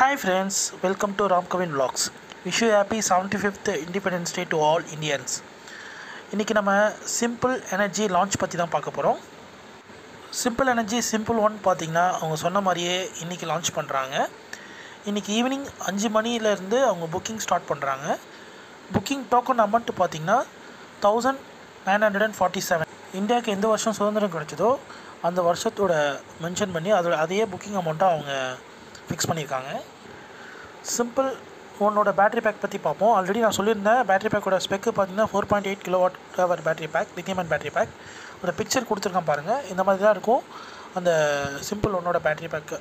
Hi friends, welcome to Ramkavin Vlogs. Wish you happy 75th Independence Day to all Indians. இன்றைக்கி நம்ம simple energy launch பற்றி தான் பார்க்க போகிறோம் சிம்பிள் எனர்ஜி சிம்பிள் ஒன் பார்த்தீங்கன்னா அவங்க சொன்ன மாதிரியே இன்றைக்கி லான்ச் பண்ணுறாங்க இன்றைக்கி ஈவினிங் அஞ்சு மணிலேருந்து அவங்க புக்கிங் ஸ்டார்ட் பண்ணுறாங்க புக்கிங் டோக்கன் அமௌண்ட் பார்த்தீங்கன்னா thousand nine hundred and forty seven இந்தியாவுக்கு எந்த வருஷம் சுதந்திரம் கிடைச்சதோ அந்த வருஷத்தோட மென்ஷன் பண்ணி அதோட அதையே புக்கிங் அமௌண்ட்டாக அவங்க ஃபிக்ஸ் பண்ணியிருக்காங்க சிம்பிள் ஒன்னோட பேட்டரி பேக் பற்றி பார்ப்போம் ஆல்ரெடி நான் சொல்லியிருந்தேன் பேட்டரி பேக்கோட ஸ்பெக்கு பார்த்தீங்கன்னா four point eight kilowatt hour battery pack lithium battery pack ஒரு பிக்சர் கொடுத்துருக்கேன் பாருங்கள் இந்த மாதிரி தான் இருக்கும் அந்த சிம்பிள் ஒன்னோட பேட்டரி பேக்கு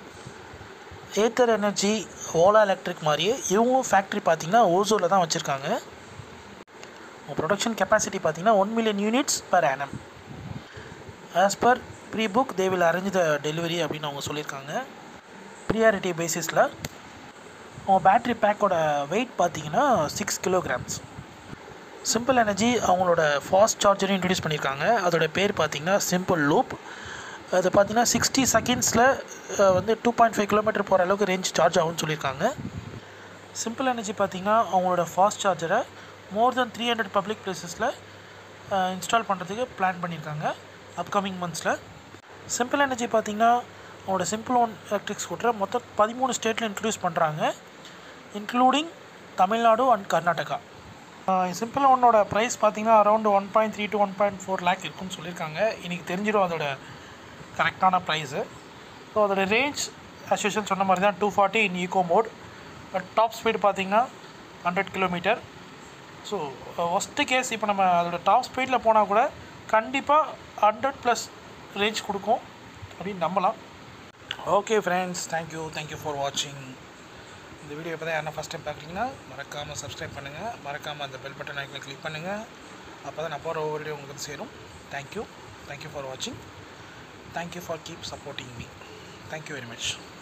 ஏத்தர் எனர்ஜி ஓலா எலக்ட்ரிக் மாதிரியே இவங்களும் ஃபேக்ட்ரி பார்த்தீங்கன்னா ஓசோவில் தான் வச்சுருக்காங்க ப்ரொடக்ஷன் கெப்பாசிட்டி பார்த்தீங்கன்னா one million units per annum as per pre book they will arrange the delivery அப்படின்னு அவங்க சொல்லியிருக்காங்க ப்ரியாரிட்டி பேசிஸில் அவங்க பேட்ரி பேக்கோட வெயிட் பார்த்தீங்கன்னா சிக்ஸ் கிலோகிராம்ஸ் சிம்பிள் எனர்ஜி அவங்களோட ஃபாஸ்ட் சார்ஜரையும் இன்ட்ரடியூஸ் பண்ணியிருக்காங்க அதோட பேர் பார்த்தீங்கன்னா சிம்பிள் லூப் அது பார்த்தீங்கன்னா சிக்ஸ்டி செகண்ட்ஸில் வந்து டூ பாயிண்ட் ஃபைவ் கிலோமீட்டர் போகிற அளவுக்கு ரேஞ்ச் சார்ஜ் ஆகும்னு சொல்லியிருக்காங்க சிம்பிள் எனர்ஜி பார்த்தீங்கன்னா அவங்களோட ஃபாஸ்ட் சார்ஜரை more than three hundred public பிளேசஸில் இன்ஸ்டால் பண்ணுறதுக்கு பிளான் பண்ணியிருக்காங்க அப்கமிங் மந்த்ஸில் சிம்பிள் எனர்ஜி பார்த்தீங்கன்னா அவங்களோட சிம்பிள் ஒன் எலக்ட்ரிக் ஸ்கூட்டரை மொத்தம் பதிமூணு ஸ்டேட்டில் இன்ட்ரடியூஸ் பண்ணுறாங்க including Tamil Nadu and Karnataka simple ஒன்னோட ப்ரைஸ் பார்த்தீங்கன்னா around one point three to one point four lakh இருக்குன்னு சொல்லியிருக்காங்க இன்றைக்கி தெரிஞ்சிடும் அதோட கரெக்டான ப்ரைஸு ஸோ அதோட ரேஞ்ச் அஸ் யூஷுவல் சொன்ன மாதிரி தான் two forty in eco mode but top speed பார்த்தீங்கன்னா hundred kilometre so worst case இப்போ நம்ம அதோட டாப் ஸ்பீடில் போனால் கூட கண்டிப்பாக ஹண்ட்ரட் ப்ளஸ் ரேஞ்ச் கொடுக்கும் அப்படின்னு நம்பலாம் okay friends thank you thank you for வாட்சிங் இந்த வீடியோ இப்போ தான் யாரா ஃபஸ்ட் டைம் பார்க்குறீங்கன்னா மறக்காமல் சப்ஸ்கிரைப் பண்ணுங்கள் மறக்காமல் அந்த பெல் பட்டன் ஐக்கனை கிளிக் பண்ணுங்கள் அப்போ தான் நான் போகிற ஒவ்வொரு வீடியோ உங்களுக்கு வந்து சேரும் தேங்க்யூ தேங்க்யூ ஃபார் வாட்சிங் thank you for keep supporting me thank you very much